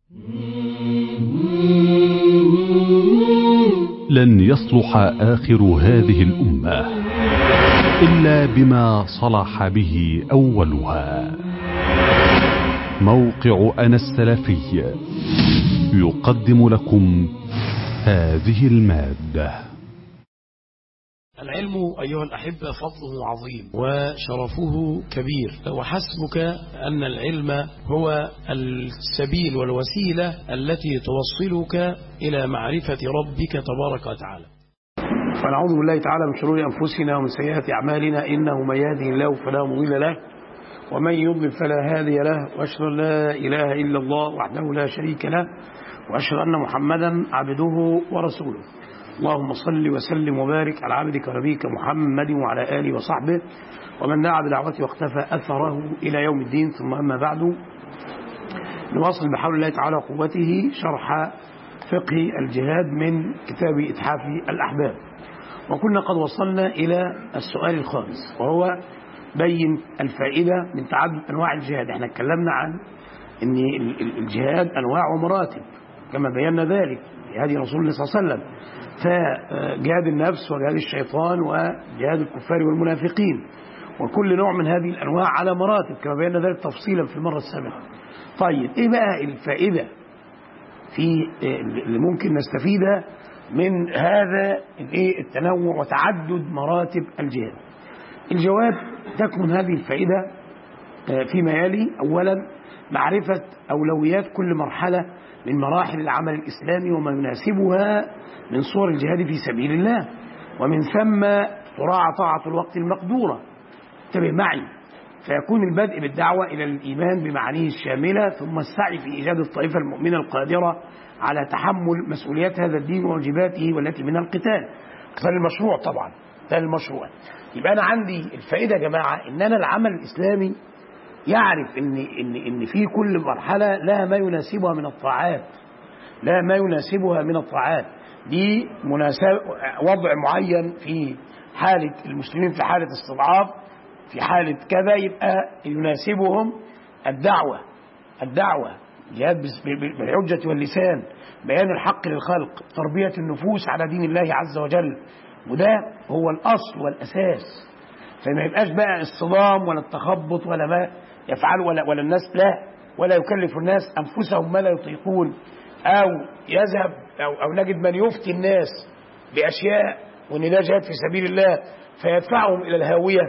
لن يصلح آخر هذه الأمة إلا بما صلح به أولها موقع أنا السلفي يقدم لكم هذه المادة العلم أيها الأحبة فضله عظيم وشرفه كبير وحسبك أن العلم هو السبيل والوسيلة التي توصلك إلى معرفة ربك تبارك وتعالى فنعوذ بالله تعالى من شرور أنفسنا ومن سيئات أعمالنا إنه من يهده الله فلا مضل له ومن يضلل فلا هادي له وأشهد أن لا إله إلا الله وحده لا شريك له وأشهد أن محمدا عبده ورسوله اللهم صل وسلم وبارك على عبدك ونبيك محمد وعلى آله وصحبه ومن دعا بدعوته واختفى أثره إلى يوم الدين ثم أما بعد نواصل بحول الله تعالى وقوته شرح فقه الجهاد من كتاب إتحاف الأحباب وكنا قد وصلنا إلى السؤال الخامس وهو بين الفائدة من تعدد أنواع الجهاد احنا اتكلمنا عن أن الجهاد أنواع ومراتب كما بينا ذلك في هذه رسول الله صلى الله عليه وسلم فجهاد النفس وجهاد الشيطان وجهاد الكفار والمنافقين وكل نوع من هذه الأنواع على مراتب كما بينا ذلك تفصيلا في المرة السابقة طيب إيه بقى الفائدة في اللي ممكن نستفيدها من هذا التنوع وتعدد مراتب الجهاد الجواب تكمن هذه الفائدة فيما يلي أولا معرفة أولويات كل مرحلة من مراحل العمل الإسلامي وما يناسبها من صور الجهاد في سبيل الله ومن ثم تراعى طاعة الوقت المقدورة انتبه معي فيكون البدء بالدعوة إلى الإيمان بمعانيه الشاملة ثم السعي في إيجاد الطائفة المؤمنة القادرة على تحمل مسؤوليات هذا الدين وواجباته والتي منها القتال قتال المشروع طبعا قتال المشروع يبقى أنا عندي الفائدة يا جماعة إن أنا العمل الإسلامي يعرف إن, إن, إن في كل مرحلة لها ما يناسبها من الطاعات لا ما يناسبها من الطاعات دي مناسب وضع معين في حالة المسلمين في حالة استضعاف في حالة كذا يبقى يناسبهم الدعوة الدعوة جهاد بالحجة واللسان بيان الحق للخلق تربية النفوس على دين الله عز وجل وده هو الأصل والأساس فما يبقاش بقى الصدام ولا التخبط ولا ما يفعل ولا, ولا الناس لا ولا يكلف الناس أنفسهم ما لا يطيقون أو يذهب أو, أو نجد من يفتي الناس بأشياء وإن ده جهاد في سبيل الله فيدفعهم إلى الهاوية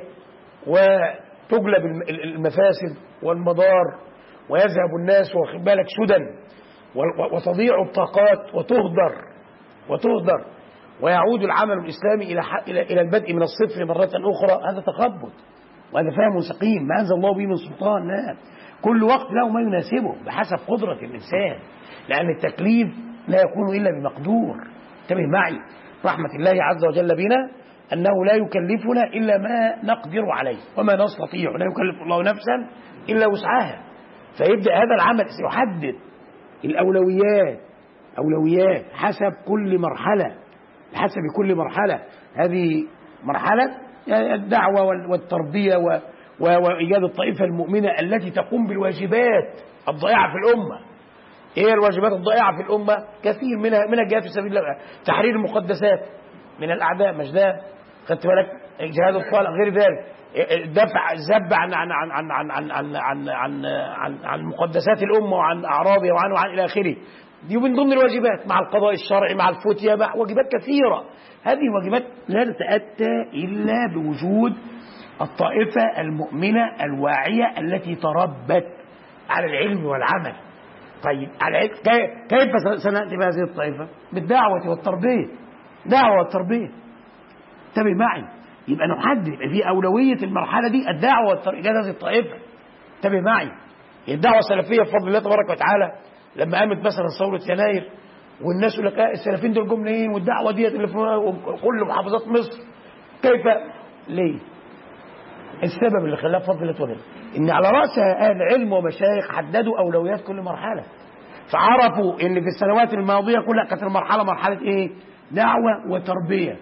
وتجلب المفاسد والمضار ويذهب الناس واخد بالك سدى وتضيع الطاقات وتهدر وتهدر ويعود العمل الإسلامي إلى إلى إلى البدء من الصفر مرة أخرى هذا تخبط وهذا فهم سقيم ما أنزل الله به من سلطان لا كل وقت له ما يناسبه بحسب قدرة الإنسان لأن التكليف لا يكون إلا بمقدور انتبه معي رحمة الله عز وجل بنا أنه لا يكلفنا إلا ما نقدر عليه وما نستطيع لا يكلف الله نفسا إلا وسعها فيبدأ هذا العمل يحدد الأولويات أولويات حسب كل مرحلة حسب كل مرحلة هذه مرحلة الدعوة والتربية وإيجاد الطائفة المؤمنة التي تقوم بالواجبات الضائعة في الأمة ايه الواجبات الضائعة في الأمة كثير منها من الجهاد في سبيل الله تحرير المقدسات من الأعداء مش ده خدت بالك جهاد الطالق غير ذلك دفع الذب عن عن عن عن عن عن عن عن عن, عن, عن مقدسات الأمة وعن أعراضها وعن وعن إلى آخره دي من ضمن الواجبات مع القضاء الشرعي مع الفتية مع واجبات كثيرة هذه واجبات لا تتأتى إلا بوجود الطائفة المؤمنة الواعية التي تربت على العلم والعمل طيب على كيف سنأتي بهذه الطائفة بالدعوة والتربية دعوة والتربية انتبه معي يبقى نحدد يبقى في أولوية المرحلة دي الدعوة والتربية هذه الطائفة انتبه معي الدعوة السلفية بفضل الله تبارك وتعالى لما قامت مثلا ثورة يناير والناس يقول لك السلفيين دول جم منين والدعوة ديت اللي في كل محافظات مصر كيف ليه؟ السبب اللي خلاها بفضل الله تبارك ان على راس اهل علم ومشايخ حددوا اولويات كل مرحله فعرفوا ان في السنوات الماضيه كلها كانت المرحله مرحله ايه؟ دعوه وتربيه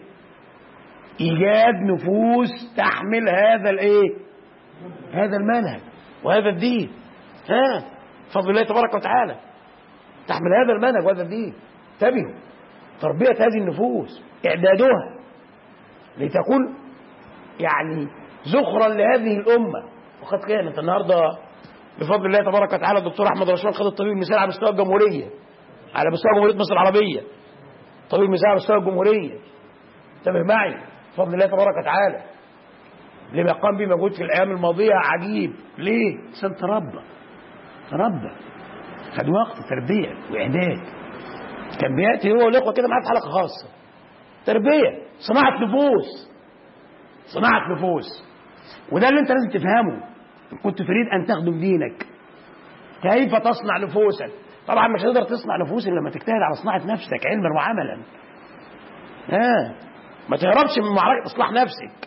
ايجاد نفوس تحمل هذا الايه؟ هذا المنهج وهذا الدين ها فضل الله تبارك وتعالى تحمل هذا المنهج وهذا الدين انتبهوا تربية هذه النفوس إعدادها لتكون يعني زخرا لهذه الأمة وقد كانت النهاردة بفضل الله تبارك وتعالى الدكتور أحمد رشوان خد الطبيب المثال على مستوى الجمهورية على مستوى جمهورية مصر العربية طبيب المثال على مستوى الجمهورية انتبه معي بفضل الله تبارك وتعالى لما قام به مجهود في الأيام الماضية عجيب ليه؟ عشان تربى تربى خد وقت تربية وإعداد كان بيأتي هو والإخوة كده معاه في حلقة خاصة تربية صناعة نفوس صناعة نفوس وده اللي انت لازم تفهمه ان كنت تريد ان تخدم دينك كيف تصنع نفوسك طبعا مش هتقدر تصنع نفوس الا لما تجتهد على صناعة نفسك علما وعملا آه. ما تهربش من معركة اصلاح نفسك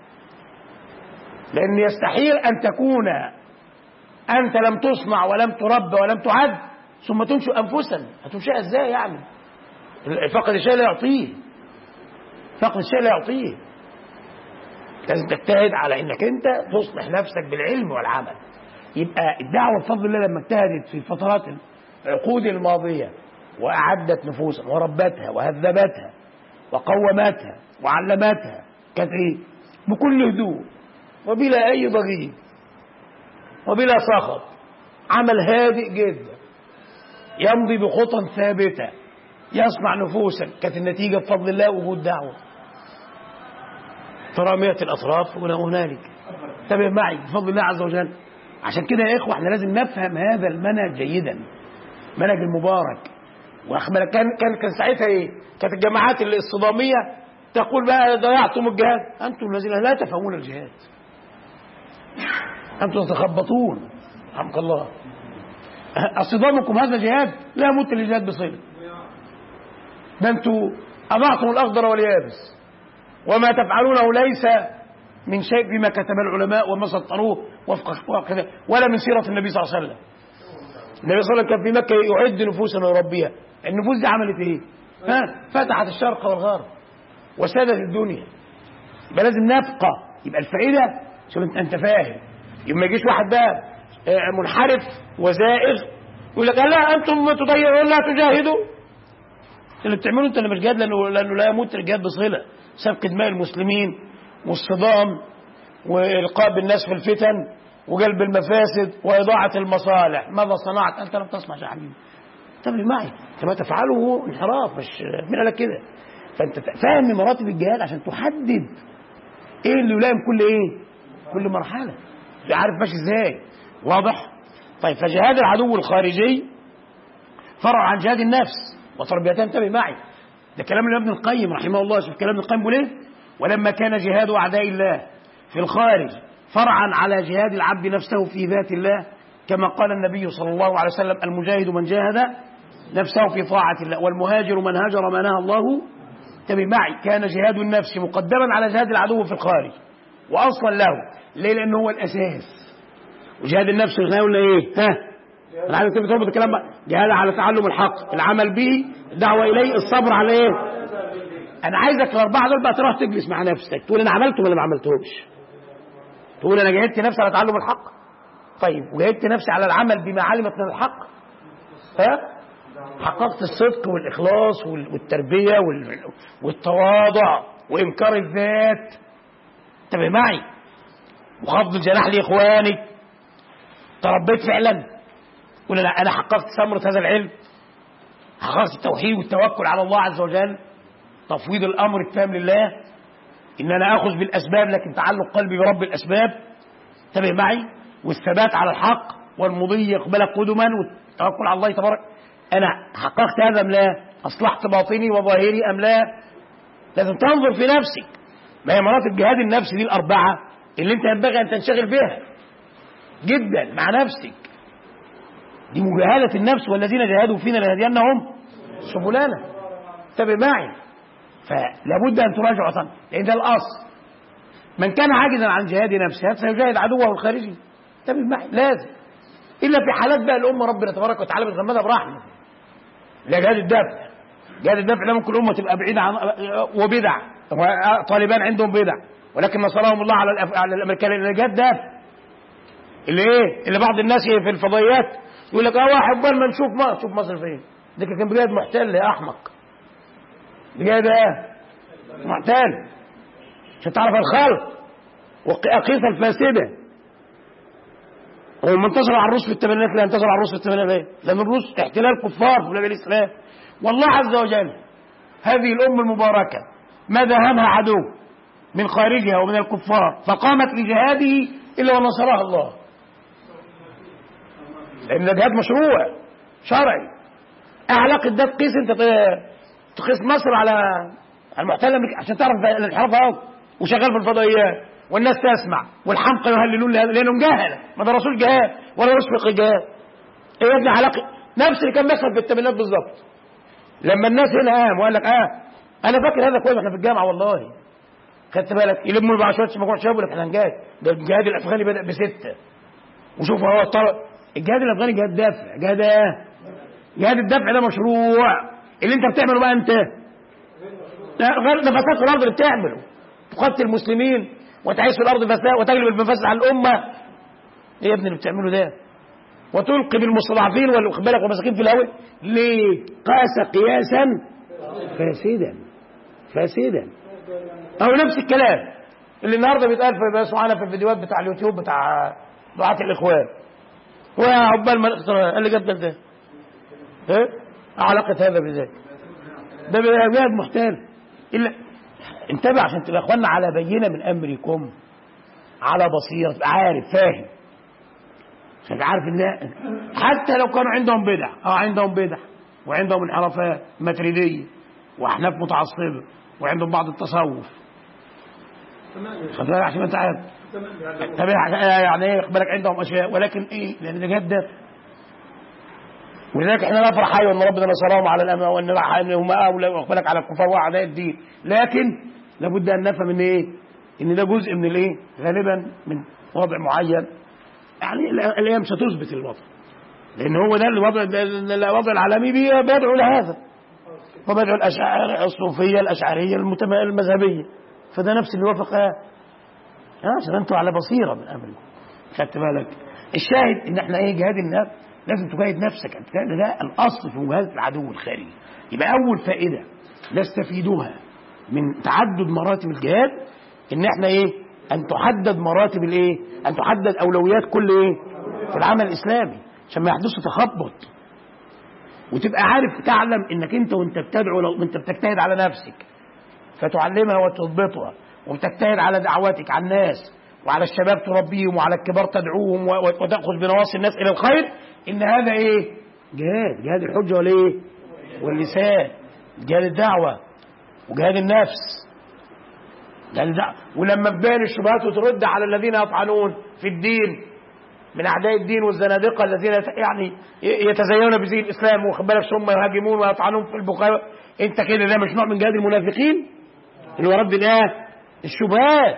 لان يستحيل ان تكون انت لم تصنع ولم تربى ولم تعد ثم تنشئ انفسا هتنشئها ازاي يعني فقد الشيء لا يعطيه فقد الشيء لا يعطيه لازم تجتهد على انك انت تصلح نفسك بالعلم والعمل يبقى الدعوه بفضل الله لما اجتهدت في فترات العقود الماضيه واعدت نفوسا وربتها وهذبتها وقومتها وعلمتها كانت ايه؟ بكل هدوء وبلا اي ضغيط وبلا سخط عمل هادئ جدا يمضي بخطى ثابته يصنع نفوسا كانت النتيجه بفضل الله وجود دعوه ترامية الأطراف هنا وهنالك انتبه معي بفضل الله عز وجل عشان كده يا إخوة احنا لازم نفهم هذا المنهج جيدا منهج المبارك وأخبر كان كان كان ساعتها إيه؟ كانت الجماعات الصدامية تقول بقى ضيعتم الجهاد أنتم الذين لا تفهمون الجهاد أنتم تتخبطون رحمك الله أصدامكم هذا جهاد لا يمت للجهاد بصلة ده أنتم أضعتم الأخضر واليابس وما تفعلونه ليس من شيء فيما كتب العلماء وما سطروه وفق ولا من سيرة النبي صلى الله عليه وسلم النبي صلى الله عليه وسلم كان في مكة يعد نفوسا ويربيها النفوس دي عملت ايه ها فتحت الشرق والغرب وسادت الدنيا يبقى لازم نفقه يبقى الفائدة شوف انت انت فاهم يبقى ما يجيش واحد بقى منحرف وزائغ يقول لك لا انتم تضيعون لا تجاهدوا اللي بتعمله انت اللي مش جهاد لانه لانه لا يموت الجهاد بصله سفك دماء المسلمين والصدام والقاء بالناس في الفتن وجلب المفاسد واضاعه المصالح ماذا صنعت انت لم تصنع يا حبيبي انتبه معي كما تفعله انحراف مش مين قال لك كده فانت فاهم مراتب الجهاد عشان تحدد ايه اللي يلائم كل ايه كل مرحله عارف ماشي ازاي واضح طيب فجهاد العدو الخارجي فرع عن جهاد النفس وتربيتها انتبه معي ده كلام ابن القيم رحمه الله شوف كلام ابن القيم بيقول ايه ولما كان جهاد اعداء الله في الخارج فرعا على جهاد العبد نفسه في ذات الله كما قال النبي صلى الله عليه وسلم المجاهد من جاهد نفسه في طاعة الله والمهاجر من هاجر ما نهى الله انتبه معي كان جهاد النفس مقدما على جهاد العدو في الخارج واصلا له ليه لانه هو الاساس وجهاد النفس احنا قلنا ايه ها انا عايز تربط الكلام بقى جهاد على تعلم الحق العمل به الدعوه اليه الصبر على ايه انا عايزك الاربعه دول بقى تروح تجلس مع نفسك تقول انا عملتهم ولا ما عملتهمش تقول انا جاهدت نفسي على تعلم الحق طيب وجاهدت نفسي على العمل بما علمت من الحق ها حققت الصدق والاخلاص والتربيه والتواضع وانكار الذات انتبه معي وخفض الجناح لاخوانك تربيت فعلا ولا لا انا حققت ثمره هذا العلم حققت التوحيد والتوكل على الله عز وجل تفويض الامر التام لله ان انا اخذ بالاسباب لكن تعلق قلبي برب الاسباب انتبه معي والثبات على الحق والمضي يقبلك قدما والتوكل على الله تبارك انا حققت هذا ام لا اصلحت باطني وظاهري ام لا لازم تنظر في نفسك ما هي مراتب جهاد النفس دي الاربعه اللي انت ينبغي ان تنشغل بها جدا مع نفسك دي مجاهدة النفس والذين جاهدوا فينا لنهدينهم سبلنا انتبه معي فلابد ان تراجع وطن لان ده الاصل من كان عاجزا عن جهاد نفسه سيجاهد عدوه الخارجي انتبه معي لازم الا في حالات بقى الامه ربنا تبارك وتعالى بيتغمدها برحمه لا جهاد الدفع جهاد الدفع ده ممكن الامه تبقى بعيده عن وبدع طالبان عندهم بدع ولكن نصرهم الله على على الامريكان اللي جهاد دفع اللي ايه اللي بعض الناس في الفضائيات يقول لك اه واحد بال ما نشوف مصر شوف مصر فين ده كان بجد محتل يا احمق بجد ايه محتل عشان تعرف الخلق وأقيسة الفاسدة هو لما انتصر على الروس في الثمانينات لا انتصر على الروس في الثمانينات ليه؟ لأن الروس احتلال كفار في بلاد الإسلام والله عز وجل هذه الأمة المباركة ما داهمها عدو من خارجها ومن الكفار فقامت لجهاده إلا ونصرها الله لأن ده جهاد مشروع شرعي علاقة ده تقيس أنت تقيس مصر على المحتلة عشان تعرف الانحراف اهو وشغال في الفضائيات والناس تسمع والحمقى يهللون لانهم جهله ما درسوش جهاد ولا يسبق جهاد ايه يا ابني علاقه نفس اللي كان بيحصل في الثمانينات بالظبط لما الناس هنا قام وقال لك اه انا فاكر هذا كويس احنا في الجامعه والله خدت بالك يلموا بقى شويه مجموعه شباب ولا احنا هنجاهد ده الجهاد الافغاني بدا بسته وشوف هو طلع الجهاد الافغاني جهاد دفع جهاد ايه؟ جهاد الدفع ده مشروع اللي انت بتعمله بقى انت لا غير نفسات في الارض اللي بتعمله تقتل المسلمين وتعيش في الارض فساد وتجلب المفاسد على الامه ايه يا ابني اللي بتعمله ده وتلقي بالمستضعفين واخد بالك والمساكين في الهواء ليه قاس قياسا فاسدا فاسدا او نفس الكلام اللي النهارده بيتقال في سبحانه في الفيديوهات بتاع اليوتيوب بتاع دعاة الاخوان ويا عقبال ما الاختراع اللي جاب ده ايه علاقه هذا بذلك ده جهاد محتال الا انتبه عشان تبقى اخواننا على بينه من امركم على بصيره تبقى عارف فاهم عشان عارف ان حتى لو كانوا عندهم بدع اه عندهم بدع وعندهم انحرافات ماتريديه واحناف متعصبه وعندهم بعض التصوف خد بالك عشان انت عارف طب يعني ايه خد بالك عندهم اشياء ولكن ايه لان ده جد ولذلك احنا نفرح ايوه ان ربنا نصرهم على الامه وان هم اولى واخد بالك على الكفار واعداء الدين لكن لابد ان نفهم ان ايه؟ ان ده جزء من الايه؟ غالبا من وضع معين يعني الايام ستثبت الوضع لان هو ده الوضع الوضع العالمي بيدعو لهذا وبدعو الاشعار الصوفيه الاشعريه المذهبيه فده نفس اللي وافق اه عشان انتوا على بصيره من امركم خدت بالك الشاهد ان احنا ايه جهاد النفس لازم تجاهد نفسك ده الاصل في مجاهده العدو الخارجي يبقى اول فائده نستفيدها من تعدد مراتب الجهاد ان احنا ايه ان تحدد مراتب الايه ان تحدد اولويات كل ايه في العمل الاسلامي عشان ما يحدثش تخبط وتبقى عارف تعلم انك انت وانت بتدعو لو انت بتجتهد على نفسك فتعلمها وتضبطها وبتجتهد على دعواتك على الناس وعلى الشباب تربيهم وعلى الكبار تدعوهم وتاخذ بنواصي الناس الى الخير ان هذا ايه جهاد جهاد الحجه والايه واللسان جهاد الدعوه وجهاد النفس جهاد الدعوة. ولما تبان الشبهات وترد على الذين يطعنون في الدين من اعداء الدين والزنادقه الذين يعني يتزينون بزي الاسلام واخد بالك ثم يهاجمون ويطعنون في البخاري انت كده ده مش نوع من جهاد المنافقين اللي هو رد الايه الشبهات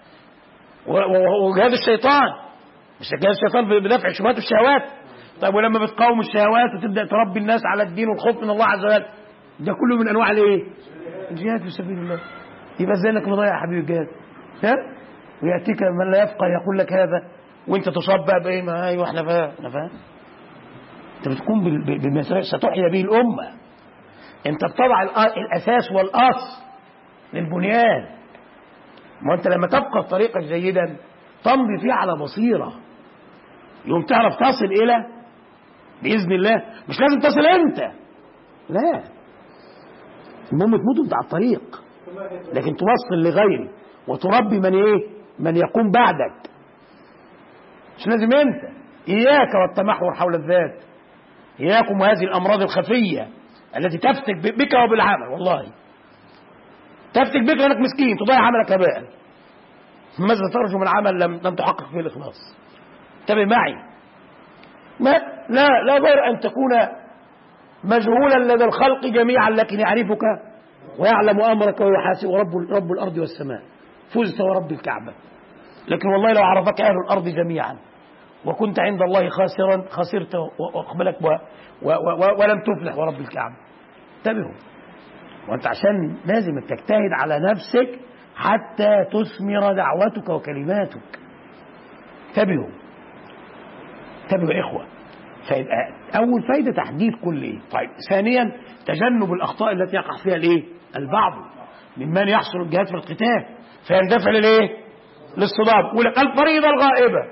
وجهاد الشيطان مش جهاد الشيطان بدفع الشبهات والشهوات طيب ولما بتقاوم الشهوات وتبدا تربي الناس على الدين والخوف من الله عز وجل ده كله من انواع الايه؟ الجهاد في سبيل الله يبقى ازاي انك مضيع يا حبيبي الجهاد ها؟ وياتيك من لا يفقه يقول لك هذا وانت تصاب بقى بايه؟ ما ايوه احنا فاهم احنا فاهم انت بتقوم بما ستحيا به الامه انت بتضع الاساس والاصل للبنيان ما انت لما تبقى طريقك جيدا تمضي فيه على بصيره يوم تعرف تصل الى باذن الله مش لازم تصل انت لا المهم تموت انت على الطريق لكن توصل لغيري وتربي من ايه من يقوم بعدك مش لازم انت اياك والتمحور حول الذات اياكم وهذه الامراض الخفيه التي تفتك بك وبالعمل والله تفتك بك لانك مسكين تضيع عملك هباء ماذا ترجو من عمل لم لم تحقق فيه الاخلاص انتبه معي ما لا لا غير ان تكون مجهولا لدى الخلق جميعا لكن يعرفك ويعلم امرك ويحاسب رب رب الارض والسماء فزت ورب الكعبه لكن والله لو عرفك اهل الارض جميعا وكنت عند الله خاسرا خسرت واقبلك و و و ولم تفلح ورب الكعبه انتبهوا وانت عشان لازم تجتهد على نفسك حتى تثمر دعوتك وكلماتك انتبهوا انتبهوا يا اخوه فيبقى اول فايده تحديد كل ايه طيب ثانيا تجنب الاخطاء التي يقع فيها الايه البعض ممن يحصل الجهاد في القتال فيندفع للايه للصدام ولك الفريضه الغائبه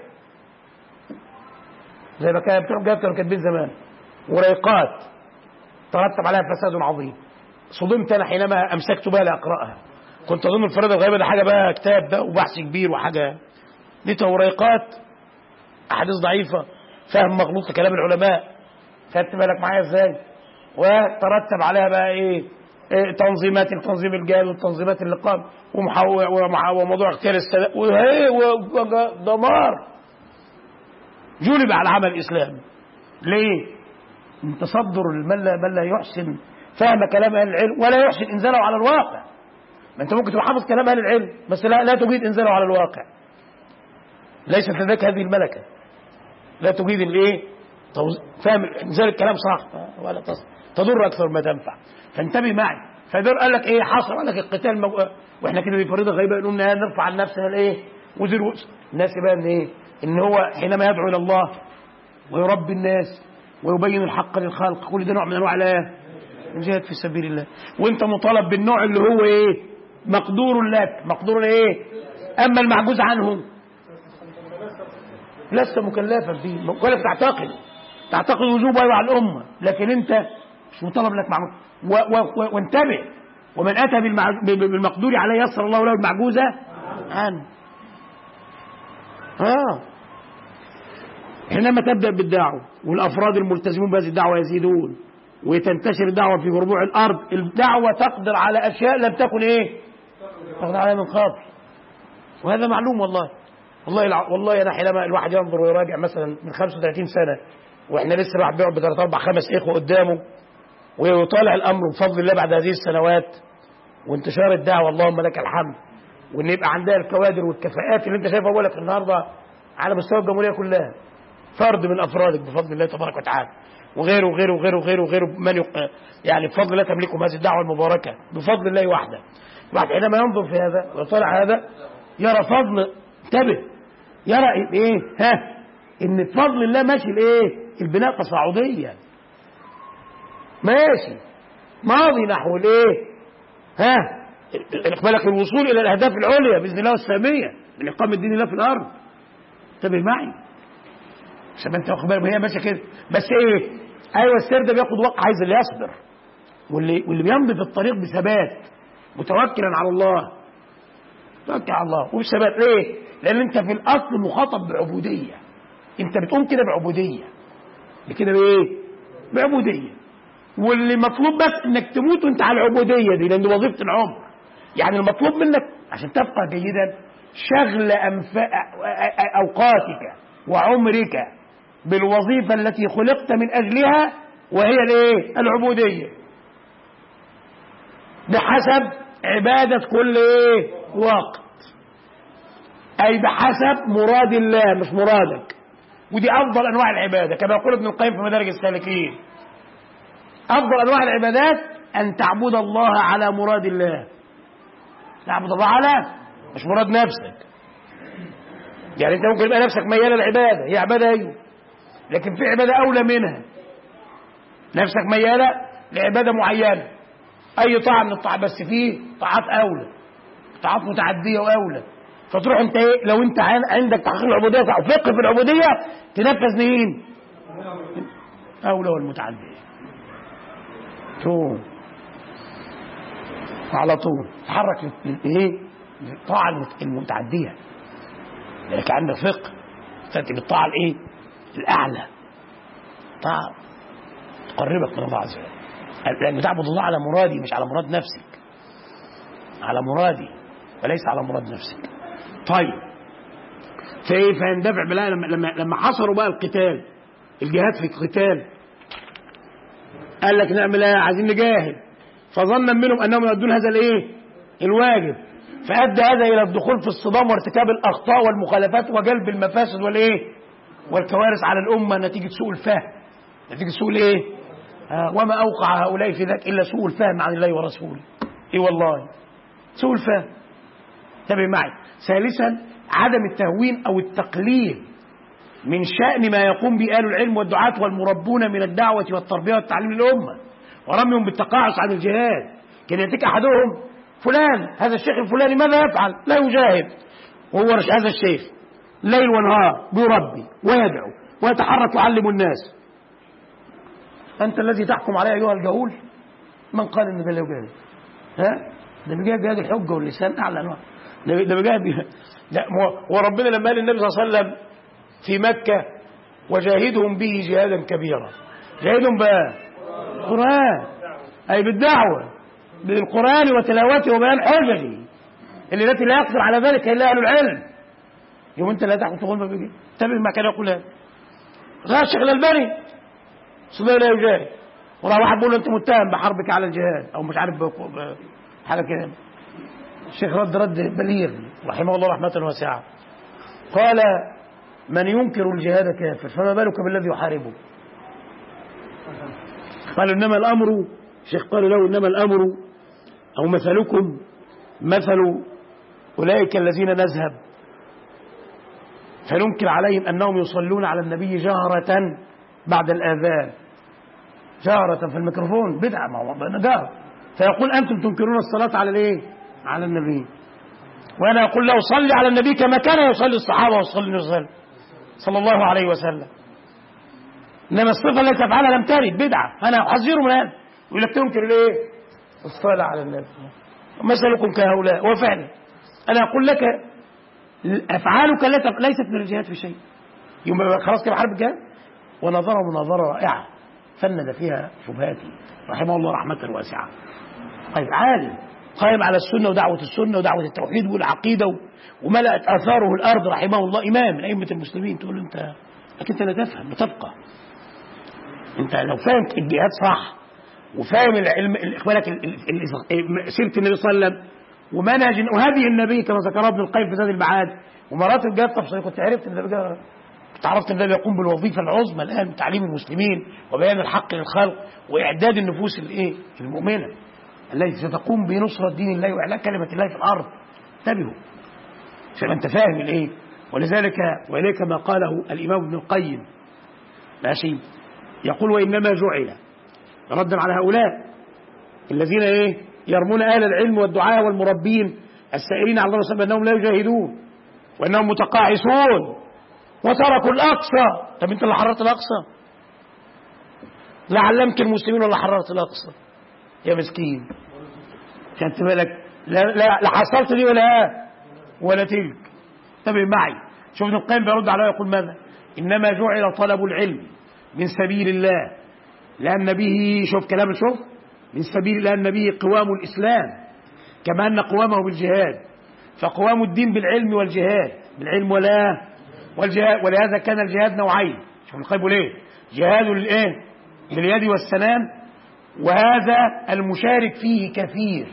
زي ما كان بتوع الجهاد كانوا كاتبين زمان وريقات ترتب عليها فساد عظيم صدمت انا حينما امسكت بها لاقراها كنت اظن الفريضه الغائبه ده حاجه بقى كتاب بقى وبحث كبير وحاجه دي توريقات احاديث ضعيفه فهم مغلوط لكلام العلماء خدت بالك معايا ازاي وترتب عليها بقى ايه, إيه تنظيمات التنظيم الجاد والتنظيمات اللي قام وموضوع اغتيال السادات وهي ودمار جلب على عمل الاسلام ليه؟ من تصدر من لا, من لا يحسن فهم كلام اهل العلم ولا يحسن انزاله على الواقع ما انت ممكن تبقى حافظ كلام اهل العلم بس لا لا تجيد انزاله على الواقع ليست لديك هذه الملكه لا تجيد الايه فاهم انزال الكلام صح ولا تصح تضر اكثر ما تنفع فانتبه معي فدور قال لك ايه حصر قال لك القتال مو... واحنا كده في فريضه غيبه يقولوا لنا نرفع عن نفسنا الايه وزير الناس بقى ان ايه ان هو حينما يدعو الى الله ويربي الناس ويبين الحق للخلق كل ده نوع من انواع الايه الجهاد في سبيل الله وانت مطالب بالنوع اللي هو ايه مقدور لك مقدور ايه اما المعجوز عنه لست مكلفا فيه مكلف تعتقد تعتقد وجوب على الامه لكن انت مش مطالب لك معجوز و- و- وانتبه ومن اتى بالمعج- بالمقدور عليه يسر الله له المعجوزه عنه اه حينما تبدا بالدعوه والافراد الملتزمون بهذه الدعوه يزيدون وتنتشر الدعوه في ربوع الارض الدعوه تقدر على اشياء لم تكن ايه تقدر عليها من قبل وهذا معلوم والله والله الع... والله انا حينما الواحد ينظر ويراجع مثلا من 35 سنه واحنا لسه الواحد بيقعد بثلاث اربع خمس اخوه قدامه ويطالع الامر بفضل الله بعد هذه السنوات وانتشار الدعوه اللهم لك الحمد وان يبقى عندها الكوادر والكفاءات اللي انت شايفها بقول لك النهارده على مستوى الجمهوريه كلها فرد من افرادك بفضل الله تبارك وتعالى وغيره وغيره وغيره وغيره وغيره من يق... يعني بفضل الله تملكهم هذه الدعوه المباركه بفضل الله وحده الواحد حينما ينظر في هذا ويطالع هذا يرى فضل انتبه يرى ايه ها ان بفضل الله ماشي الايه البناء تصاعديا ماشي ماضي نحو الايه ها بالك الوصول الى الاهداف العليا باذن الله الساميه من اقامه دين الله في الارض انتبه معي عشان ما انت واخد بالك ما هي ماشيه كده بس ايه ايوه السير ده بياخد وقت عايز اللي يصبر واللي واللي بيمضي في الطريق بثبات متوكلا على الله توكل على الله وبثبات ليه؟ لان انت في الاصل مخاطب بعبوديه انت بتقوم كده بعبوديه بكده بايه؟ بعبوديه واللي مطلوب بس انك تموت وانت على العبوديه دي لان دي وظيفه العمر يعني المطلوب منك عشان تفقه جيدا شغل أنف... اوقاتك وعمرك بالوظيفه التي خلقت من اجلها وهي الايه؟ العبوديه بحسب عباده كل ايه؟ وقت اي بحسب مراد الله مش مرادك ودي افضل انواع العباده كما يقول ابن القيم في مدارج السالكين افضل انواع العبادات ان تعبد الله على مراد الله تعبد الله على مش مراد نفسك يعني انت ممكن يبقى نفسك مياله للعباده هي عباده ايوه لكن في عباده اولى منها نفسك مياله لعباده معينه اي طاعه من الطاعات بس فيه طاعات اولى طاعات متعديه واولى فتروح انت ايه لو انت عندك تحقيق العبوديه او فقه في العبوديه تنفذ مين؟ اولى والمتعديه طول على طول تحرك ايه؟ الطاعه المتعديه لانك عندك فقه تاتي بالطاعه الايه؟ الاعلى طاعه تقربك من الله عز وجل لان تعبد الله على مرادي مش على مراد نفسك على مرادي وليس على مراد نفسك طيب فايه فيندفع بلا لما لما لما حصروا بقى القتال الجهاد في القتال قال لك نعمل ايه عايزين نجاهد فظن منهم انهم يؤدون هذا الايه الواجب فادى هذا الى الدخول في الصدام وارتكاب الاخطاء والمخالفات وجلب المفاسد والايه والكوارث على الامه نتيجه سوء الفهم نتيجه سوء الايه آه وما اوقع هؤلاء في ذلك الا سوء الفهم عن الله ورسوله اي والله سوء الفهم انتبه معي ثالثا عدم التهوين او التقليل من شأن ما يقوم به أهل العلم والدعاة والمربون من الدعوة والتربية والتعليم للأمة ورميهم بالتقاعس عن الجهاد كان يأتيك أحدهم فلان هذا الشيخ الفلاني ماذا يفعل لا يجاهد وهو هذا الشيخ ليل ونهار بيربي ويدعو ويتحرك يعلم الناس أنت الذي تحكم عليه أيها الجهول من قال إن ده لا يجاهد ها ده بيجاهد جهاد الحجة واللسان أعلى أنواع ده ده بيجاهد لا وربنا لما قال النبي صلى الله عليه وسلم في مكة وجاهدهم به جهادا كبيرا جاهدهم بقى القرآن أي بالدعوة بالقرآن وتلاوته وبيان حججه اللي التي لا يقدر على ذلك إلا أهل العلم يوم أنت لا تحكم تقول ما بيجي انتبه ما كان يقول هذا غير الشيخ الألباني صدق لا يجاهد وراح واحد بيقول له أنت متهم بحربك على الجهاد أو مش عارف حاجة كده الشيخ رد رد بليغ رحمه الله رحمة واسعة قال من ينكر الجهاد كافر فما بالك بالذي يحاربه قال إنما الأمر الشيخ قال له إنما الأمر أو مثلكم مثل أولئك الذين نذهب فننكر عليهم أنهم يصلون على النبي جهرة بعد الآذان جهرة في الميكروفون بدعة ما هو جهر فيقول أنتم تنكرون الصلاة على الإيه؟ على النبي وأنا أقول له صلي على النبي كما كان يصلي الصحابة وصلي وسلم صلى الله عليه وسلم إنما الصفة التي تفعلها لم ترد بدعة أنا أحذره من هذا يقول لك تنكر ليه؟ الصلاة على النبي مثلكم كهؤلاء وفعلا أنا أقول لك أفعالك ليست من الجهاد في شيء يوم خلاص كده حرب الجهاد ونظره مناظرة رائعة فند فيها شبهاتي رحمه الله رحمة واسعة طيب عالم قائم على السنة ودعوة السنة ودعوة التوحيد والعقيدة وملأت آثاره الأرض رحمه الله إمام من أئمة المسلمين تقول أنت لكن أنت لا تفهم بتبقى أنت لو فاهم الجهاد صح وفاهم العلم إخبارك سيرة النبي صلى الله عليه وسلم ومنهج وهدي النبي كما ذكره ابن القيم في زاد المعاد ومرات الجهاد تفصيل كنت عرفت ان ده كنت عرفت ان ده يقوم بالوظيفه العظمى الان من تعليم المسلمين وبيان الحق للخلق واعداد النفوس الايه المؤمنه التي ستقوم بنصرة دين الله وإعلاء كلمة الله في الأرض انتبهوا عشان أنت فاهم الإيه ولذلك وإليك ما قاله الإمام ابن القيم ماشي يقول وإنما جعل ردا على هؤلاء الذين إيه يرمون أهل العلم والدعاء والمربين السائلين على الله وسلم أنهم لا يجاهدون وأنهم متقاعسون وتركوا الأقصى طب أنت اللي حررت الأقصى لا علمت المسلمين ولا حررت الأقصى يا مسكين عشان بالك لا, لا, لا حصلت دي ولا ولا تلك انتبه معي شوف ابن القيم بيرد عليه يقول ماذا انما جعل طلب العلم من سبيل الله لان به شوف كلام شوف من سبيل لان به قوام الاسلام كما ان قوامه بالجهاد فقوام الدين بالعلم والجهاد بالعلم ولا والجهاد ولهذا كان الجهاد نوعين شوف ابن القيم ليه جهاد الايه باليد والسنان وهذا المشارك فيه كثير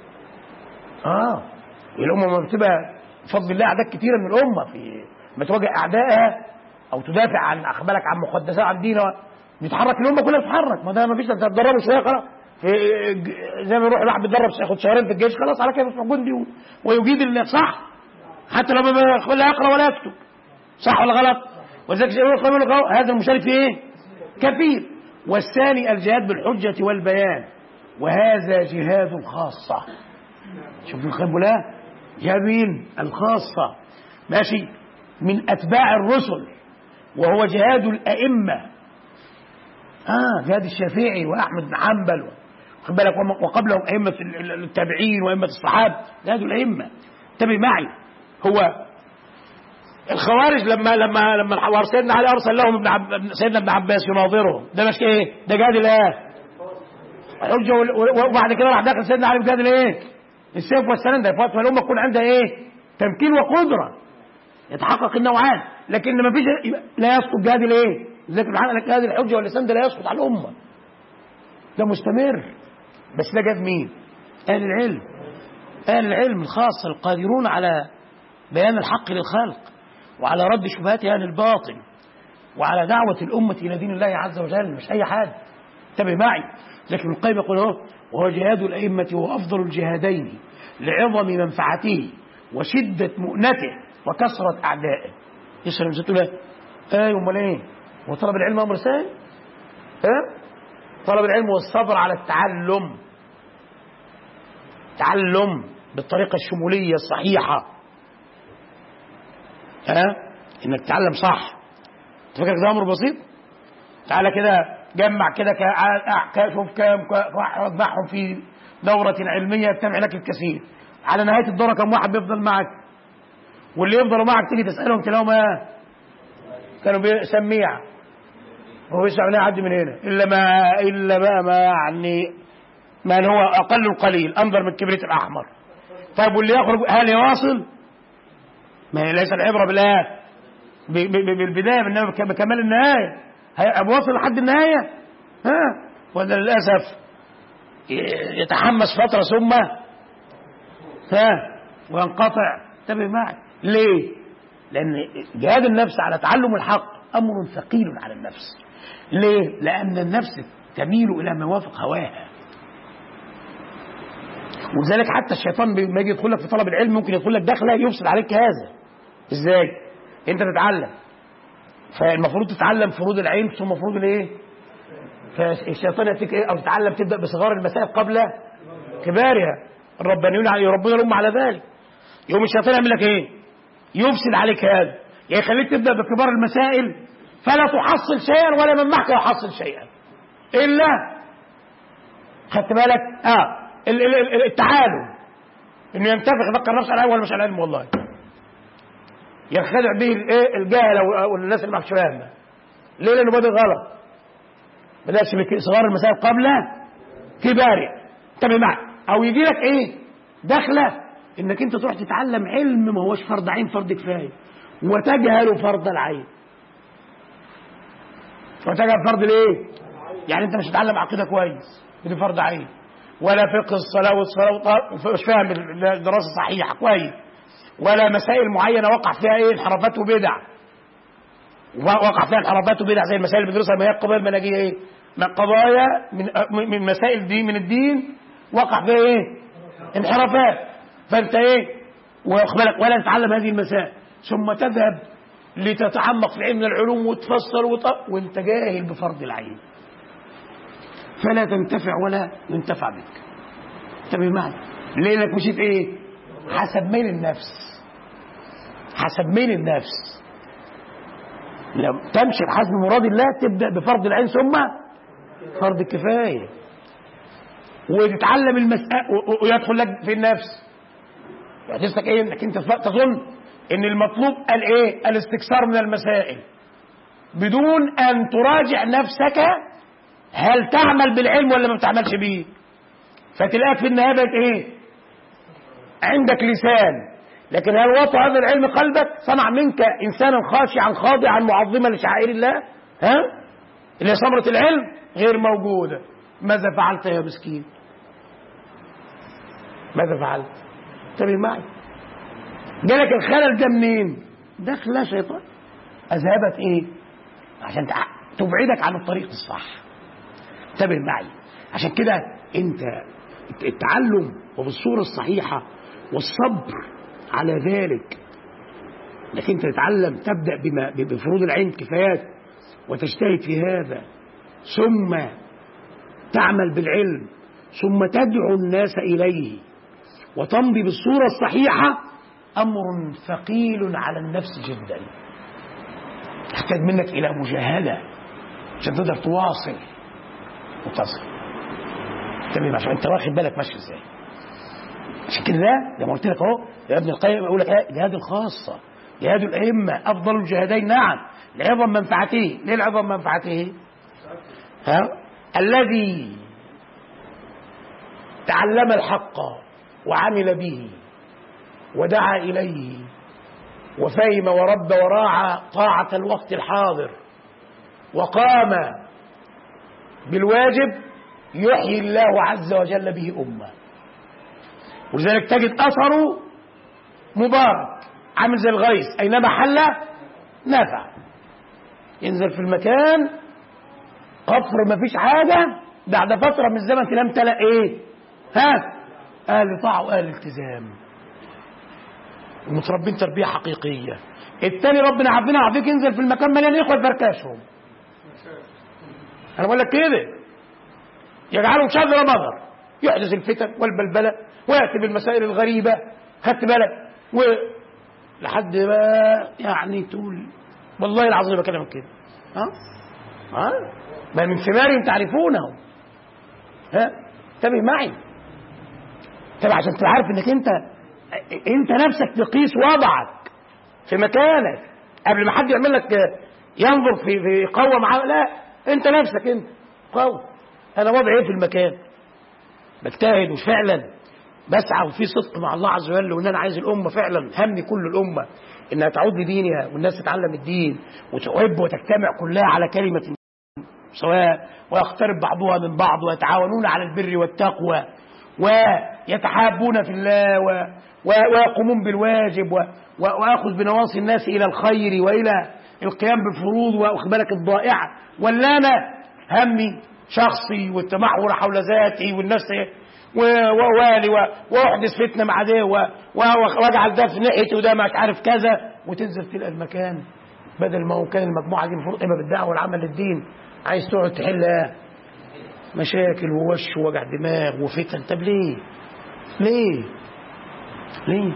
اه الأمة ما بتبقى بفضل الله أعداد كثيرة من الأمة في ما تواجه أعدائها أو تدافع عن أخبارك عن مقدسات عن دينها بيتحرك الأمة كلها بتتحرك ما ده ما فيش انت تدربه شوية خلاص في زي ما يروح واحد بيتدرب ياخد شهرين في الجيش خلاص على كده يصبح جندي ويجيد اللي صح حتى لو لا يقرا ولا يكتب صح ولا غلط ولذلك هذا المشارك في ايه؟ كثير والثاني الجهاد بالحجة والبيان وهذا جهاد خاصة شوف الخيب لا جهاد مين الخاصة ماشي من أتباع الرسل وهو جهاد الأئمة آه جهاد الشافعي وأحمد بن حنبل خد بالك وقبلهم أئمة التابعين وأئمة الصحابة جهاد الأئمة انتبه معي هو الخوارج لما لما لما سيدنا علي ارسل لهم ابن عب... سيدنا ابن عباس يناظرهم ده مش ايه ده جهاد الايه حجه وبعد كده راح داخل سيدنا علي بجهاد الايه السيف والسنان ده فاتوا الامه تكون عندها ايه تمكين وقدره يتحقق النوعان لكن ما فيش لا يسقط جهاد الايه ذكر لك جهاد الحجه واللسان ده لا يسقط على الامه ده مستمر بس ده جهاد مين اهل العلم اهل العلم الخاصه القادرون على بيان الحق للخلق وعلى رد شبهات اهل الباطل وعلى دعوة الأمة إلى دين الله عز وجل مش أي حد انتبه معي لكن القيم يقول اهو وهو جهاد الأئمة هو أفضل الجهادين لعظم منفعته وشدة مؤنته وكثرة أعدائه يسأل المسألة ايوه امال ايه وطلب العلم امر سهل ها طلب العلم والصبر على التعلم تعلم بالطريقه الشموليه الصحيحه ها انك تتعلم صح تفكر ده امر بسيط تعالى كده جمع كده كا- كا- شوف كام كا- واحد معهم في دورة علمية يجتمع لك الكثير على نهاية الدورة كم واحد بيفضل معك واللي يفضلوا معك تيجي تسألهم تلاقيهم ايه كانوا بي- سميع هو بيسمع منها حد من هنا إلا ما إلا بقى ما يعني من هو أقل القليل أنظر من الكبريت الأحمر طيب واللي يخرج هل يواصل؟ ما هي ليس العبرة بالآيات ب- ب- ب- بالبداية إنما بك- بكمال النهاية هيبقى واصل لحد النهاية ها ولا للأسف ي- يتحمس فترة ثم ها وينقطع انتبه معي ليه؟ لأن جهاد النفس على تعلم الحق أمر ثقيل على النفس ليه؟ لأن النفس تميل إلى ما يوافق هواها ولذلك حتى الشيطان لما يجي يدخل لك في طلب العلم ممكن يدخل لك دخله يفسد عليك هذا ازاي؟ انت تتعلم فالمفروض تتعلم فروض العين ثم فروض الايه؟ فالشيطان ياتيك ايه؟ او تتعلم تبدا بصغار المسائل قبل كبارها الربانيون يربون الامه على ذلك يوم الشيطان يعمل لك ايه؟ يفسد عليك هذا يعني يخليك تبدا بكبار المسائل فلا تحصل شيئا ولا من معك يحصل شيئا الا خدت بالك اه ال- ال- ال- التعالم انه ينتفخ يفكر نفسه على العلم ولا مش على العلم والله ينخدع به الايه الجاهل او أو الناس اللي مش فاهمه ليه لانه بادئ غلط بدأش بصغار المسائل قبل كبارها انتبه معي او يجي لك ايه دخله انك انت تروح تتعلم علم ما هوش فرض عين فرض كفايه وتجهل فرض العين وتجهل فرض الايه يعني انت مش تتعلم عقيده كويس دي فرض عين ولا فقه الصلاه والصلاه ومش فاهم الدراسه صحيحه كويس ولا مسائل معينه وقع فيها ايه انحرافات وبدع وقع فيها انحرافات وبدع زي المسائل اللي بندرسها ما هي القضايا المنهجيه ايه؟ ما قضايا من من مسائل دي من الدين وقع فيها ايه؟ انحرافات فانت ايه؟ واخد بالك ولا تتعلم هذه المسائل ثم تذهب لتتعمق في علم العلوم وتفسر وط... وانت جاهل بفرض العين فلا تنتفع ولا ينتفع بك انتبه معي ليه لانك مشيت ايه؟ حسب ميل النفس حسب ميل النفس لو تمشي بحسب مراد الله تبدا بفرض العين ثم فرض الكفايه وتتعلم المسألة ويدخل لك في النفس يحدث ايه انك انت تظن ان المطلوب الايه الاستكثار من المسائل بدون ان تراجع نفسك هل تعمل بالعلم ولا ما بتعملش بيه فتلاقيك في النهايه بقت ايه عندك لسان لكن هل وطى هذا العلم قلبك صنع منك انسانا خاشعا خاضعا معظما لشعائر الله ها اللي هي ثمره العلم غير موجوده ماذا فعلت يا مسكين ماذا فعلت انتبه معي جالك الخلل ده منين دخل شيطان اذهبت ايه عشان تبعدك عن الطريق الصح انتبه معي عشان كده انت التعلم وبالصوره الصحيحه والصبر على ذلك انك انت تتعلم تبدا بما بفروض العين كفايات وتجتهد في هذا ثم تعمل بالعلم ثم تدعو الناس اليه وتمضي بالصوره الصحيحه امر ثقيل على النفس جدا يحتاج منك الى مجاهده عشان تقدر تواصل وتصل تمام عشان انت واخد بالك ماشي ازاي عشان كده ده زي ما قلت لك اهو يا ابن القيم يقول لك ايه جهاد الخاصه جهاد الائمه افضل الجهادين نعم لعظم منفعته ليه لعظم منفعته ها الذي تعلم الحق وعمل به ودعا اليه وفهم ورب وراعى طاعه الوقت الحاضر وقام بالواجب يحيي الله عز وجل به امه ولذلك تجد اثره مبارك عامل زي الغيث اينما حل نفع ينزل في المكان قفر ما فيش حاجه بعد فتره من الزمن تنام تلاقي ايه ها اهل طاعه واهل التزام ومتربين تربيه حقيقيه التاني ربنا عافينا وعافيك ينزل في المكان مليان اخوه يفركشهم انا بقول لك كده يجعله شذر مضر يحدث الفتن والبلبله وياتي بالمسائل الغريبه خدت بالك و لحد ما يعني تقول والله العظيم بكلمك كده ها ها ما من ثمارهم تعرفونه ها انتبه معي انتبه عشان تبقى عارف انك انت انت نفسك تقيس وضعك في مكانك قبل ما حد يعمل لك ينظر في في قوه معاه لا انت نفسك انت قوي انا وضعي ايه في المكان بجتهد وفعلا بسعى وفي صدق مع الله عز وجل وان انا عايز الامه فعلا همي كل الامه انها تعود لدينها والناس تتعلم الدين وتحب وتجتمع كلها على كلمه سواء ويقترب بعضها من بعض ويتعاونون على البر والتقوى ويتحابون في الله و و ويقومون بالواجب و و ويأخذ بنواصي الناس إلى الخير وإلى القيام بالفروض وأخذ بالك الضائعة ولا أنا همي شخصي والتمحور حول ذاتي والناس ووالي واحدث فتنه مع ده واجعل ده في ناحيتي وده مش عارف كذا وتنزل تلقى المكان بدل ما هو كان المجموعه دي المفروض قيمه بالدعوه والعمل للدين عايز تقعد تحل ايه مشاكل ووش ووجع دماغ وفتن طب ليه؟ ليه؟ ليه؟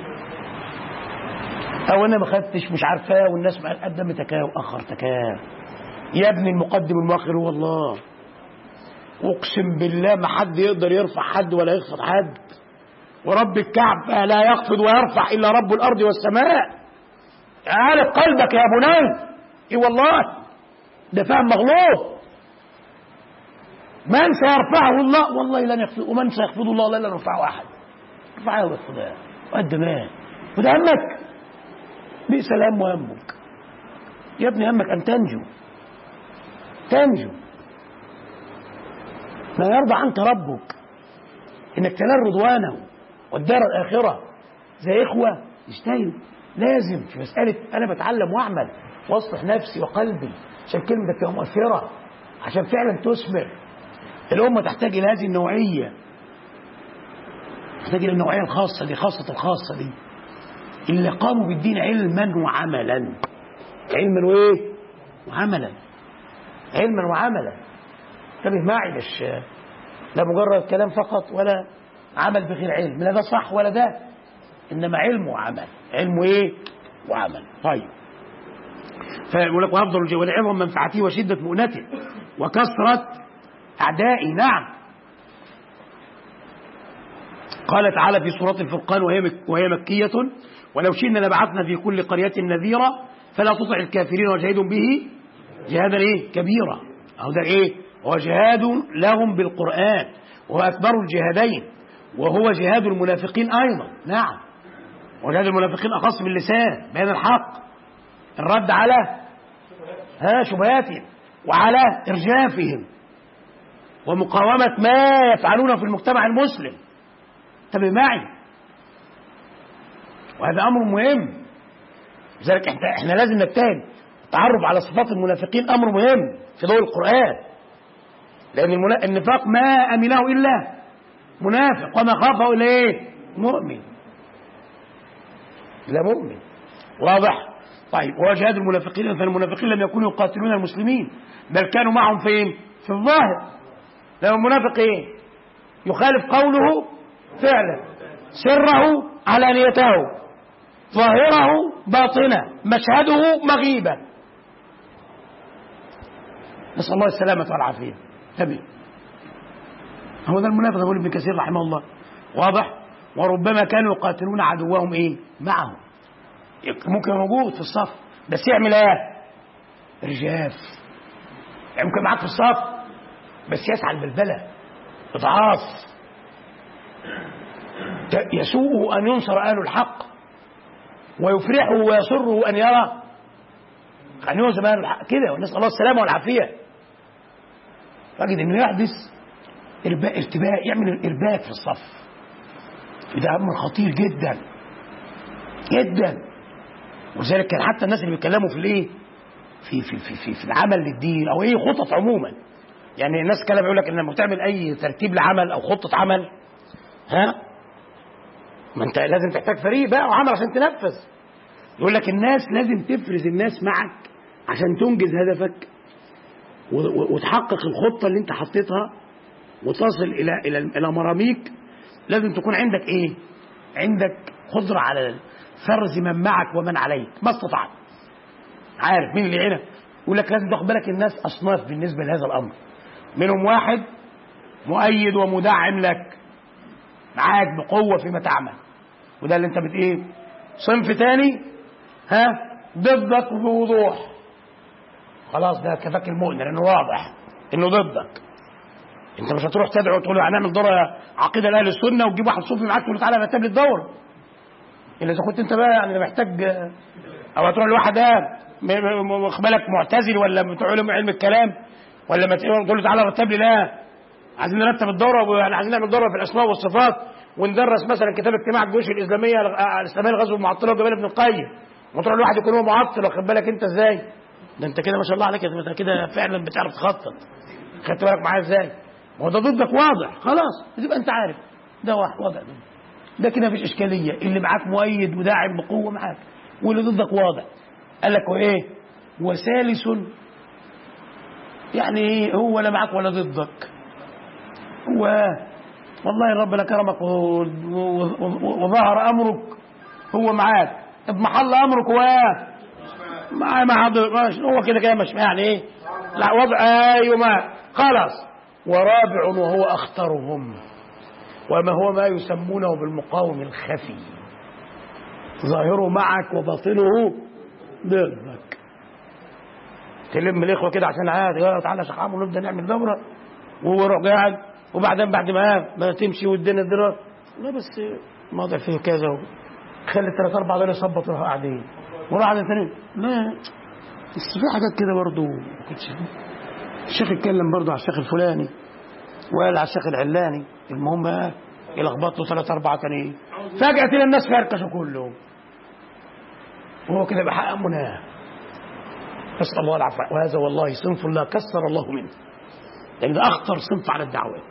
او انا ما خدتش مش عارفاه والناس قدم تكاه واخر تكاه يا ابني المقدم المؤخر هو الله اقسم بالله ما حد يقدر يرفع حد ولا يخفض حد ورب الكعبة لا يخفض ويرفع الا رب الارض والسماء عارف قلبك يا بني اي والله ده فهم مغلوط من سيرفعه الله والله لن يخفض ومن سيخفض الله لا يرفعه احد رفعه ويخفضه وقد ما وده همك بئس الهم همك يا ابني همك ان تنجو تنجو ما يرضى عنك ربك انك تنال رضوانه والدار الاخره زي اخوه يجتهدوا لازم في مساله انا بتعلم واعمل واصلح نفسي وقلبي عشان كلمتك تبقى مؤثره عشان فعلا تثمر الامه تحتاج الى هذه النوعيه تحتاج الى النوعيه الخاصه دي خاصه الخاصه دي اللي قاموا بالدين علما وعملا علما وايه وعملا علما وعملا انتبه معي مش لا مجرد كلام فقط ولا عمل بغير علم لا ده صح ولا ده انما علم وعمل علم ايه وعمل طيب فيقول لك وافضل الجو ولعظم منفعته وشده مؤنته وكثره اعدائي نعم قال تعالى في سورة الفرقان وهي مك وهي مكية ولو شئنا لبعثنا في كل قرية نذيرا فلا تطع الكافرين وجاهدهم به جهادا ايه كبيرا أو ده ايه هو جهاد لهم بالقرآن وهو أكبر الجهادين وهو جهاد المنافقين أيضا نعم وجهاد المنافقين أخص باللسان بين الحق الرد على ها شبهاتهم وعلى إرجافهم ومقاومة ما يفعلونه في المجتمع المسلم انتبه معي وهذا أمر مهم لذلك احنا, احنا لازم نجتهد التعرف على صفات المنافقين أمر مهم في ضوء القرآن لأن المنا... النفاق ما أمنه إلا منافق وما خافه إلا إيه مؤمن إلا مؤمن واضح طيب هو جهاد المنافقين فالمنافقين لم يكونوا يقاتلون المسلمين بل كانوا معهم فين في الظاهر لما المنافق ايه يخالف قوله فعلا سره علانيته ظاهره باطنه مشهده مغيبا نسأل الله السلامة والعافية تبي هو ده المنافق يقول ابن كثير رحمه الله واضح وربما كانوا يقاتلون عدوهم ايه معهم ممكن موجود في الصف بس يعمل ايه رجاف يعني ممكن معاك في الصف بس يسعى البلبله اضعاف يسوءه ان ينصر اهل الحق ويفرحه ويسره ان يرى ان يهزم اهل الحق كده ونسال الله السلامه والعافيه تجد انه يحدث ارباك ارتباك يعمل الارباك في الصف ده امر خطير جدا جدا ولذلك كان حتى الناس اللي بيتكلموا في الايه في في في في, في العمل للدين او ايه خطط عموما يعني الناس كلام يقول لك ان لما بتعمل اي ترتيب لعمل او خطه عمل ها ما انت لازم تحتاج فريق بقى وعمل عشان تنفذ يقول لك الناس لازم تفرز الناس معك عشان تنجز هدفك و- و- وتحقق الخطة اللي انت حطيتها وتصل إلى إلى إلى مراميك لازم تكون عندك إيه؟ عندك قدرة على فرز من معك ومن عليك ما استطعت عارف مين اللي يعينك يقول لك لازم تاخد بالك الناس أصناف بالنسبة لهذا الأمر منهم واحد مؤيد ومدعم لك معاك بقوة فيما تعمل وده اللي انت بت ايه صنف تاني ها ضدك بوضوح خلاص ده كفاك المؤمن لانه واضح انه ضدك انت مش هتروح تدعو تقول له هنعمل دوره عقيده لاهل السنه وتجيب واحد صوفي معاك تقول له تعالى رتب لي الدوره الا اذا كنت انت بقى يعني محتاج او هتروح لواحد ده م- م- م- واخد بالك معتزلي ولا بتوع علم علم الكلام ولا ما تقول له تعالى رتب لي لا عايزين نرتب الدوره وعايزين نعمل دوره في الاسماء والصفات وندرس مثلا كتاب اجتماع الجيوش الاسلاميه الاسلاميه الغزو المعطله وجمال ابن القيم وتروح لواحد يكون هو معطل واخد بالك انت ازاي ده انت كده ما شاء الله عليك انت كده فعلا بتعرف تخطط خدت بالك معايا ازاي ما هو ده ضدك واضح خلاص تبقى انت عارف ده واحد واضح ده, ده كده مفيش اشكاليه اللي معاك مؤيد وداعم بقوه معاك واللي ضدك واضح قال لك وايه وثالث يعني ايه هو لا معاك ولا ضدك هو والله الرب لكرمك و- و- و- وظهر امرك هو معاك اضمحل امرك و مع مع ماشي هو كده كده مش يعني ايه لا وضع ايوه ما خلاص ورابع وهو اخطرهم وما هو ما يسمونه بالمقاوم الخفي ظاهره معك وباطنه ضدك تلم الاخوه كده عشان عادي يلا تعالى يا شيخ عمرو نبدا نعمل دوره وهو يروح قاعد وبعدين بعد ما ما تمشي والدنيا الدراسه لا بس موضع فيه كذا و- خلي الثلاث اربع دول يظبطوا يروحوا قاعدين وراح عند الثاني لا بس في حاجات كده برضه ما كنتش الشيخ اتكلم برضه على الشيخ الفلاني وقال على الشيخ العلاني المهم بقى يلخبط له ثلاث اربعه تانيين فجاه تلاقي الناس فركشوا كلهم وهو كده بحقق مناه نسال الله العفو وهذا والله صنف لا كسر الله منه لان ده اخطر صنف على الدعوات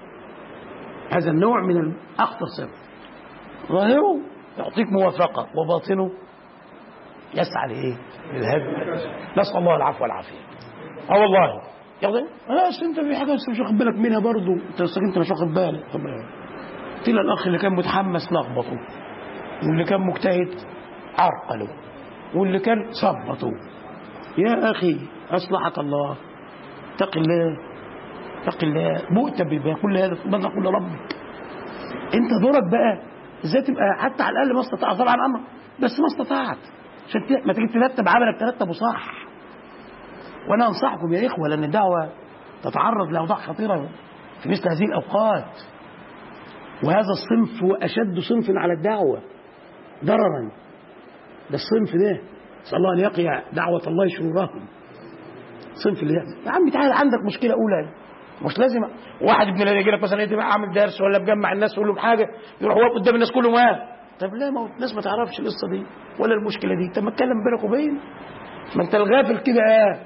هذا النوع من اخطر صنف ظاهره يعطيك موافقه وباطنه يسعى لايه؟ للهدم نسال الله العفو والعافيه اه والله ياخد اه أصل انت في حاجه بس مش واخد بالك منها برضه انت أصل انت مش واخد بالك طب تلاقي الاخ اللي كان متحمس لخبطه واللي كان مجتهد عرقله واللي كان صبطه يا اخي اصلحك الله اتق الله اتق الله مؤتى بكل هذا ثم نقول لربك انت دورك بقى ازاي تبقى حتى على الاقل ما استطاع طبعا امر بس ما استطعت عشان ت- ما تيجي ترتب عملك ترتبه صح وانا انصحكم يا اخوه لان الدعوه تتعرض لاوضاع خطيره في مثل هذه الاوقات وهذا الصنف هو اشد صنف على الدعوه ضررا ده الصنف ده نسال الله ان يقي دعوه الله شرورهم صنف اللي يا عم تعالى عندك مشكله اولى مش لازم واحد ابن الذي يجي لك مثلا يجي عامل درس ولا بجمع الناس يقول لهم حاجه يروح واقف قدام الناس كلهم اه طب لا ما هو الناس ما تعرفش القصه دي ولا المشكله دي طب ما اتكلم بينك وبين ما انت الغافل كده اه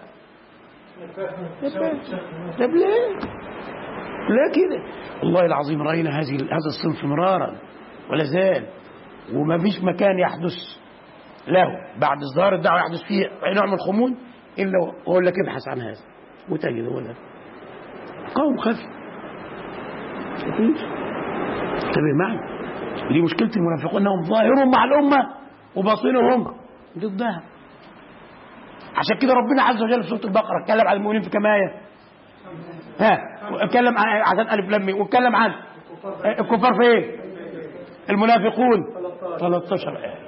طب ليه؟ لا كده والله العظيم راينا هذه هذا الصنف مرارا ولا زال وما فيش مكان يحدث له بعد اصدار الدعوه يحدث فيه اي نوع من الخمول الا واقول لك ابحث عن هذا وتجد ولا قوم خفي مفيش انتبه معي دي مشكله المنافقون انهم ظاهرهم مع الامه وباطنهم ضدها عشان كده ربنا عز وجل في سوره البقره اتكلم عن المؤمنين في كام ايه ها اتكلم عن عشان الف لم ميم واتكلم عن الكفار في ايه المنافقون 13 ايه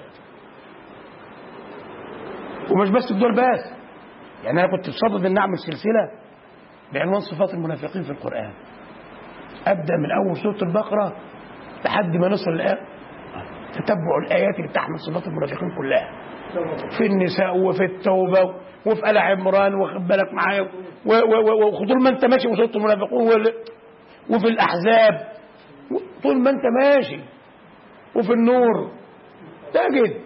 ومش بس الدول بس يعني انا كنت بصدد ان اعمل سلسله بعنوان صفات المنافقين في القران ابدا من اول سوره البقره لحد ما نصل الآية تتبع الايات اللي بتحمل صفات المنافقين كلها في النساء وفي التوبه وفي ال عمران واخد بالك معايا و- و- و- وطول ما انت ماشي وسوره المنافقون وال- وفي الاحزاب و- طول ما انت ماشي وفي النور تجد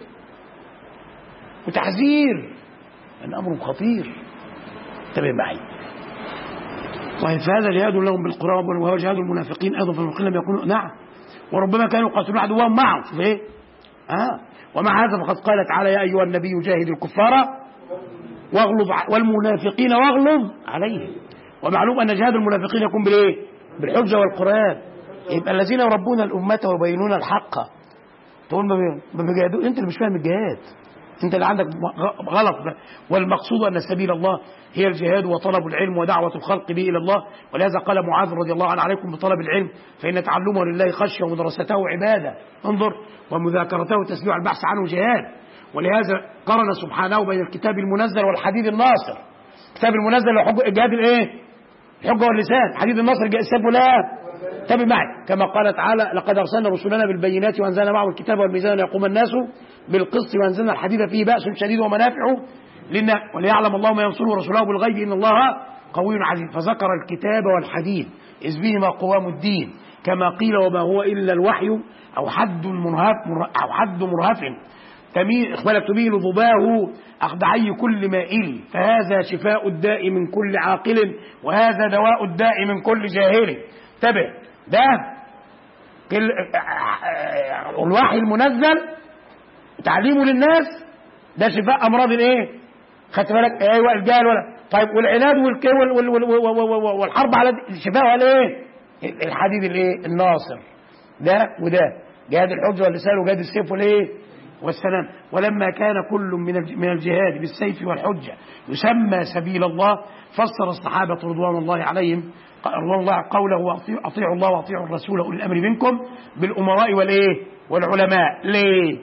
وتحذير ان امر خطير انتبه معي طيب فهذا جهاد لهم بالقراب وهو جهاد المنافقين ايضا فالمنافقين لم يكونوا نعم وربما كانوا يقاتلون عدوهم معهم شوف ايه آه ومع هذا فقد قال تعالى يا أيها النبي جاهد الكفار واغلظ ع- والمنافقين واغلظ عليهم ومعلوم أن جهاد المنافقين يكون بالإيه؟ بالحجة والقرآن يبقى الذين يربون الأمة ويبينون الحق تقول ما بي- ما بيجاهدوا أنت اللي مش فاهم الجهاد أنت اللي عندك غ- غلط والمقصود أن سبيل الله هي الجهاد وطلب العلم ودعوة الخلق به إلى الله ولهذا قال معاذ رضي الله عنه عليكم بطلب العلم فإن تعلمه لله خشية ومدرسته عبادة انظر ومذاكرته وتسبيع البحث عنه جهاد ولهذا قرن سبحانه بين الكتاب المنزل والحديد الناصر الكتاب المنزل وحج جهاد الايه الحجة واللسان حديد الناصر جاء السب ولا تابع معي كما قال تعالى لقد ارسلنا رسلنا بالبينات وانزلنا معهم الكتاب والميزان ليقوم الناس بالقسط وانزلنا الحديد فيه باس شديد ومنافع للناس وليعلم الله ما ينصره ورسوله بالغيب ان الله قوي عزيز فذكر الكتاب والحديد اذ بهما قوام الدين كما قيل وما هو الا الوحي او حد مرهف او حد مرهف تميل اخبارك تميل ضباه اخدعي كل مائل فهذا شفاء الداء من كل عاقل وهذا دواء الداء من كل جاهل انتبه ده كل الوحي المنزل تعليمه للناس ده شفاء امراض الايه خدت بالك ايوه الجهل ولا طيب والعناد والك- وال- وال- وال- وال- وال- والحرب على شفاء على ايه الحديد الايه الناصر ده وده جهاد الحجه واللسان وجهاد السيف والايه والسلام ولما كان كل من الج- من الجهاد بالسيف والحجه يسمى سبيل الله فسر الصحابه رضوان الله عليهم ق- رضوان الله قوله وأطيعوا- اطيعوا الله واطيعوا الرسول اولي الامر منكم بالامراء والايه والعلماء ليه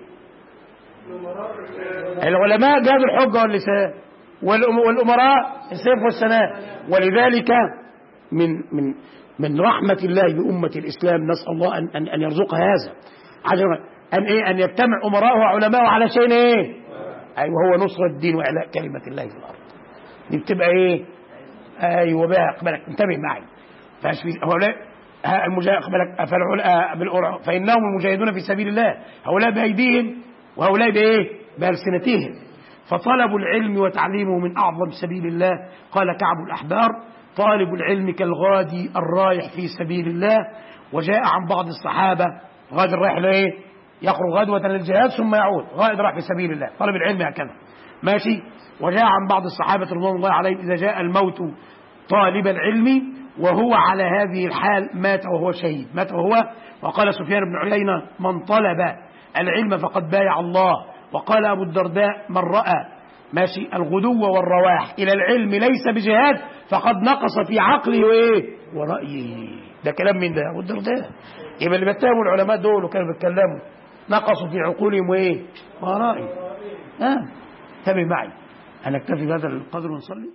العلماء جابوا الحجة واللسان والأم- والأمراء السيف والسناء ولذلك من من من رحمة الله بأمة الإسلام نسأل الله أن أن, أن يرزقها هذا عجبا أن إيه أن يجتمع أمراء وعلماء على شيء إيه أيوه هو نصر الدين وإعلاء كلمة الله في الأرض دي بتبقى إيه أيوه بقى أقبلك انتبه معي فاش في هؤلاء ها المجاهد أقبلك فالعلا بالقرع فإنهم المجاهدون في سبيل الله هؤلاء بأيديهم وهؤلاء بإيه بألسنتهم فطلب العلم وتعليمه من أعظم سبيل الله قال كعب الأحبار طالب العلم كالغادي الرايح في سبيل الله وجاء عن بعض الصحابة غادي الرايح لإيه يخرج غدوة للجهاد ثم يعود غائد راح في سبيل الله طلب العلم هكذا ماشي وجاء عن بعض الصحابة رضوان الله عليهم إذا جاء الموت طالب العلم وهو على هذه الحال مات وهو شهيد مات وهو وقال سفيان بن عيينة من طلب العلم فقد بايع الله وقال أبو الدرداء من رأى ماشي الغدو والرواح إلى العلم ليس بجهاد فقد نقص في عقله وإيه ورأيه ده كلام من ده أبو الدرداء يبقى اللي بيتهموا العلماء دول وكانوا بيتكلموا نقصوا في عقولهم وإيه ورأيه ها انتبه معي هنكتفي بهذا القدر ونصلي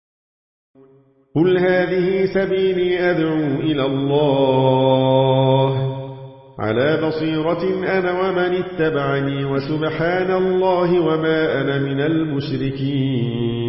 قل هذه سبيلي أدعو إلى الله على بصيرة أنا ومن اتبعني وسبحان الله وما أنا من المشركين